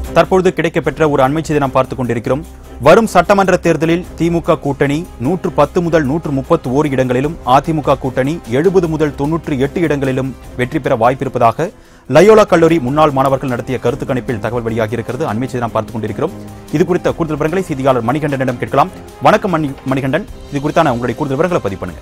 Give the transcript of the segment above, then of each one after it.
தற்பொழுது கிடைக்கப்பெற்ற ஒரு அண்மை செய்தி நாம் பார்த்துக் கொண்டிருக்கிறோம் வரும் சட்டமன்ற தேர்தலில் திமுக கூட்டணி நூற்று பத்து முதல் நூற்று முப்பத்து ஓரு இடங்களிலும் அதிமுக கூட்டணி எழுபது முதல் தொன்னூற்று எட்டு இடங்களிலும் வெற்றி பெற வாய்ப்பிருப்பதாக லயோலா கல்லூரி முன்னாள் மாணவர்கள் நடத்திய கருத்து கணிப்பில் தகவல் வெளியாகி இருக்கிறது அண்மை செய்தி நாம் பார்த்துக் கொண்டிருக்கிறோம் இது குறித்த கூடுதல் விவரங்களை செய்தியாளர் மணிகண்டனிடம் கேட்கலாம் வணக்கம் மணி மணிகண்டன் இது குறித்தான உங்களுடைய கூடுதல் விவரங்களை பதிவு பண்ணுங்க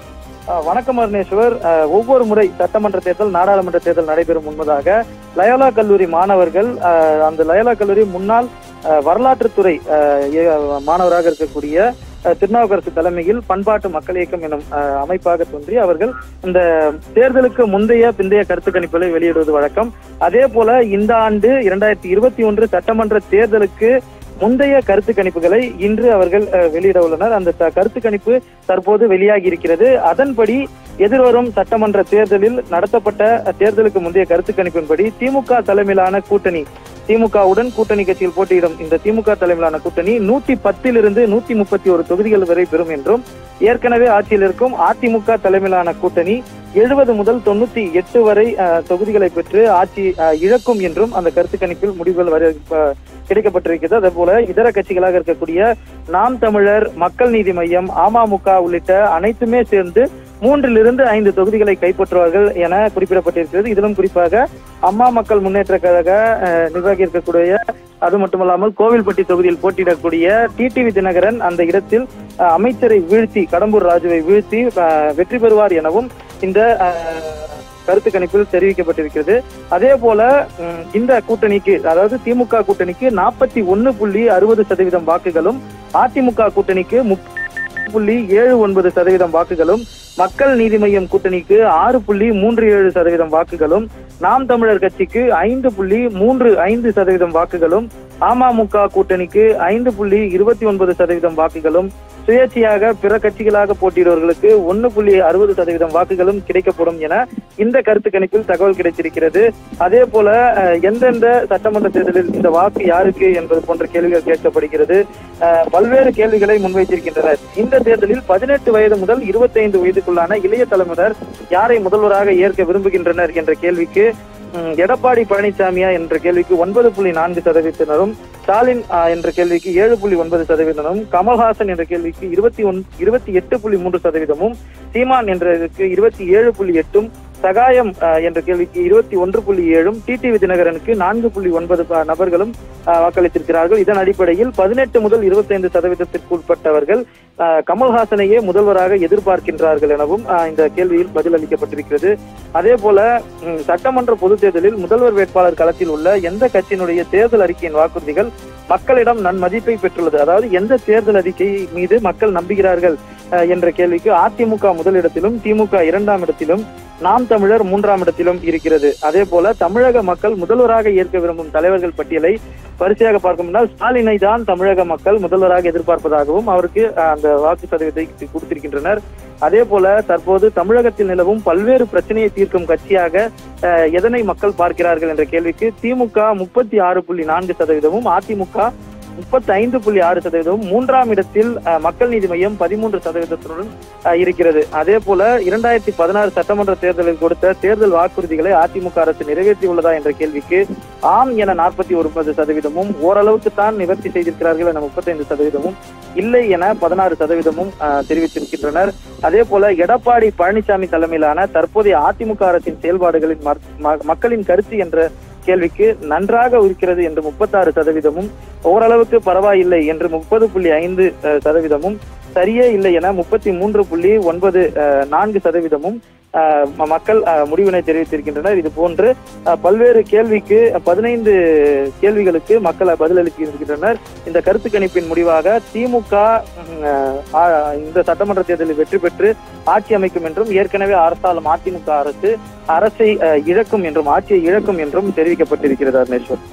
அஹ் வணக்கம் அருணேஸ்வர் அஹ் ஒவ்வொரு முறை சட்டமன்ற தேர்தல் நாடாளுமன்ற தேர்தல் நடைபெறும் முன்பதாக லயோலா கல்லூரி மாணவர்கள் அஹ், அந்த லயோலா கல்லூரி முன்னாள் அஹ், வரலாற்றுத்துறை அஹ், ஏ- மாணவராக இருக்கக்கூடிய அஹ், திருநாவுக்கரசு தலைமையில் பண்பாட்டு மக்கள் இயக்கம் எனும் அஹ், அமைப்பாக தோன்றி அவர்கள் இந்த தேர்தலுக்கு முந்தைய பிந்தைய கருத்து கணிப்புகளை வெளியிடுவது வழக்கம் அதே போல இந்த ஆண்டு இரண்டாயிரத்தி இருபத்தி ஒன்று சட்டமன்ற தேர்தலுக்கு முந்தைய கருத்து கணிப்புகளை இன்று அவர்கள் அஹ், வெளியிட உள்ளனர் அந்த த- கருத்து கணிப்பு தற்போது வெளியாகி இருக்கிறது அதன்படி எதிர்வரும் சட்டமன்ற தேர்தலில் நடத்தப்பட்ட அஹ், தேர்தலுக்கு முந்தைய கருத்து கணிப்பின்படி திமுக தலைமையிலான கூட்டணி திமுகவுடன் கூட்டணி கட்சியில் போட்டியிடும் இந்த திமுக தலைமையிலான கூட்டணி நூத்தி பத்திலிருந்து நூத்தி முப்பத்தி ஒரு தொகுதிகள் வரை பெறும் என்றும் ஏற்கனவே ஆட்சியில் இருக்கும் அதிமுக தலைமையிலான கூட்டணி எழுபது முதல் தொண்ணூத்தி எட்டு வரை அஹ், தொகுதிகளை பெற்று ஆட்சி அஹ், இழக்கும் என்றும் அந்த கருத்து கணிப்பில் முடிவுகள் வரை அஹ், கிடைக்கப்பட்டிருக்கிறது அதே போல இதர கட்சிகளாக இருக்கக்கூடிய நாம் தமிழர் மக்கள் நீதி மையம் அமமுக உள்ளிட்ட அனைத்துமே சேர்ந்து மூன்றிலிருந்து ஐந்து தொகுதிகளை கைப்பற்றுவார்கள் என குறிப்பிடப்பட்டிருக்கிறது இதிலும் குறிப்பாக அம்மா மக்கள் முன்னேற்ற கழக அஹ், நிர்வாகி இருக்கக்கூடிய அது மட்டுமல்லாமல் கோவில்பட்டி தொகுதியில் போட்டியிடக்கூடிய டிடிவி தினகரன் அந்த இடத்தில் அஹ், அமைச்சரை வீழ்த்தி கடம்பூர் ராஜுவை வீழ்த்தி அஹ், வெற்றி பெறுவார் எனவும் இந்த அஹ், கருத்து கணிப்பில் தெரிவிக்கப்பட்டிருக்கிறது அதே போல ம், இந்த கூட்டணிக்கு அதாவது திமுக கூட்டணிக்கு நாற்பத்தி ஒன்னு புள்ளி அறுபது சதவீதம் வாக்குகளும் அதிமுக கூட்டணிக்கு முப்பது புள்ளி ஏழு ஒன்பது சதவீதம் வாக்குகளும் மக்கள் நீதி மய்யம் கூட்டணிக்கு ஆறு புள்ளி மூன்று ஏழு சதவீதம் வாக்குகளும் நாம் தமிழர் கட்சிக்கு ஐந்து புள்ளி மூன்று ஐந்து சதவீதம் வாக்குகளும் அமமுக கூட்டணிக்கு ஐந்து புள்ளி இருபத்தி ஒன்பது சதவீதம் வாக்குகளும் சுயேட்சையாக பிற கட்சிகளாக போட்டியிடுவர்களுக்கு ஒன்னு புள்ளி அறுபது சதவீதம் வாக்குகளும் கிடைக்கப்படும் என இந்த கருத்து கணிப்பில் தகவல் கிடைத்திருக்கிறது அதே போல அஹ், எந்தெந்த சட்டமன்ற தேர்தலில் இந்த வாக்கு யாருக்கு என்பது போன்ற கேள்விகள் கேட்கப்படுகிறது அஹ், பல்வேறு கேள்விகளை முன்வைத்திருக்கின்றனர் இந்த தேர்தலில் பதினெட்டு வயது முதல் இருபத்தைந்து வயதுக்குள்ளான இளைய தலைமுறையினர் யாரை முதல்வராக ஏற்க விரும்புகின்றனர் என்ற கேள்விக்கு ம், எடப்பாடி பழனிசாமியா என்ற கேள்விக்கு ஒன்பது புள்ளி நான்கு சதவீதத்தினரும் ஸ்டாலின் ஆ, என்ற கேள்விக்கு ஏழு புள்ளி ஒன்பது சதவீதமும் கமல்ஹாசன் என்ற கேள்விக்கு இருபத்தி ஒன் இருபத்தி எட்டு புள்ளி மூன்று சதவீதமும் சீமான் என்றதுக்கு இருபத்தி ஏழு புள்ளி எட்டும் சகாயம் ஆ, என்ற கேள்விக்கு இருபத்தி ஒன்று புள்ளி ஏழும் டிடிவி தினகரனுக்கு நான்கு புள்ளி ஒன்பது ப- நபர்களும் ஆ, வாக்களித்திருக்கிறார்கள் இதன் அடிப்படையில் பதினெட்டு முதல் இருபத்தைந்து சதவீதத்திற்கு உட்பட்டவர்கள் ஆ, கமல்ஹாசனையே முதல்வராக எதிர்பார்க்கின்றார்கள் எனவும் ஆ, இந்த கேள்வியில் பதில் அளிக்கப்பட்டிருக்கிறது அதே போல ம், சட்டமன்ற பொதுத் தேர்தலில் முதல்வர் வேட்பாளர் களத்தில் உள்ள எந்த கட்சியினுடைய தேர்தல் அறிக்கையின் வாக்குறுதிகள் மக்களிடம் நன்மதிப்பை பெற்றுள்ளது அதாவது எந்த தேர்தல் அறிக்கை மீது மக்கள் நம்புகிறார்கள் அஹ், என்ற கேள்விக்கு அதிமுக முதலிடத்திலும் திமுக இரண்டாம் இடத்திலும் நாம் தமிழர் மூன்றாம் இடத்திலும் இருக்கிறது அதே போல தமிழக மக்கள் முதல்வராக ஏற்க விரும்பும் தலைவர்கள் பட்டியலை வரிசையாக பார்க்கும் முன்னால் ஸ்டாலினை தான் தமிழக மக்கள் முதல்வராக எதிர்பார்ப்பதாகவும் அவருக்கு அஹ், அந்த வாக்கு சதவீதத்தை கொடுத்திருக்கின்றனர் அதே போல தற்போது தமிழகத்தில் நிலவும் பல்வேறு பிரச்சனையை தீர்க்கும் கட்சியாக அஹ், எதனை மக்கள் பார்க்கிறார்கள் என்ற கேள்விக்கு திமுக முப்பத்தி ஆறு புள்ளி நான்கு சதவீதமும் அதிமுக முப்பத்தி ஐந்து புள்ளி ஆறு சதவீதமும் மூன்றாம் இடத்தில் அஹ், மக்கள் நீதி மையம் பதிமூன்று சதவீதத்துடன் அஹ், இருக்கிறது அதே போல இரண்டாயிரத்தி பதினாறு சட்டமன்ற தேர்தலில் கொடுத்த தேர்தல் வாக்குறுதிகளை அதிமுக அரசு நிறைவேற்றியுள்ளதா என்ற கேள்விக்கு ஆம் என நாற்பத்தி ஒன்பது சதவீதமும் ஓரளவுக்கு தான் நிவர்த்தி செய்திருக்கிறார்கள் என முப்பத்தைந்து சதவீதமும் இல்லை என பதினாறு சதவீதமும் அஹ், தெரிவித்திருக்கின்றனர் அதே போல எடப்பாடி பழனிசாமி தலைமையிலான தற்போதைய அதிமுக அரசின் செயல்பாடுகளின் மற்- ம- மக்களின் கருத்து என்ற கேள்விக்கு நன்றாக இருக்கிறது என்று முப்பத்தாறு சதவீதமும் ஓரளவுக்கு பரவாயில்லை என்று முப்பது புள்ளி ஐந்து அஹ், சதவீதமும் சரியே இல்லை என முப்பத்தி மூன்று புள்ளி ஒன்பது அஹ், நான்கு சதவீதமும் அஹ், ம- மக்கள் அஹ், முடிவினை தெரிவித்திருக்கின்றனர் இது போன்று அஹ், பல்வேறு கேள்விக்கு பதினைந்து கேள்விகளுக்கு மக்கள் பதிலளித்திருக்கின்றனர் இந்த கருத்து கணிப்பின் முடிவாக திமுக ம், அஹ், ஆ- இந்த சட்டமன்ற தேர்தலில் வெற்றி பெற்று ஆட்சி அமைக்கும் என்றும் ஏற்கனவே அரசாலும் அதிமுக அரசு அரசை அஹ், இழக்கும் என்றும் ஆட்சியை இழக்கும் என்றும் தெரிவிக்கப்பட்டிருக்கிறது அருணேஸ்வர்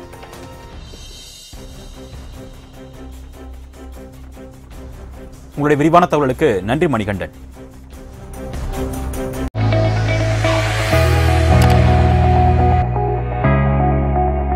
உங்களுடைய விரிவான தகவலுக்கு நன்றி மணிகண்டன்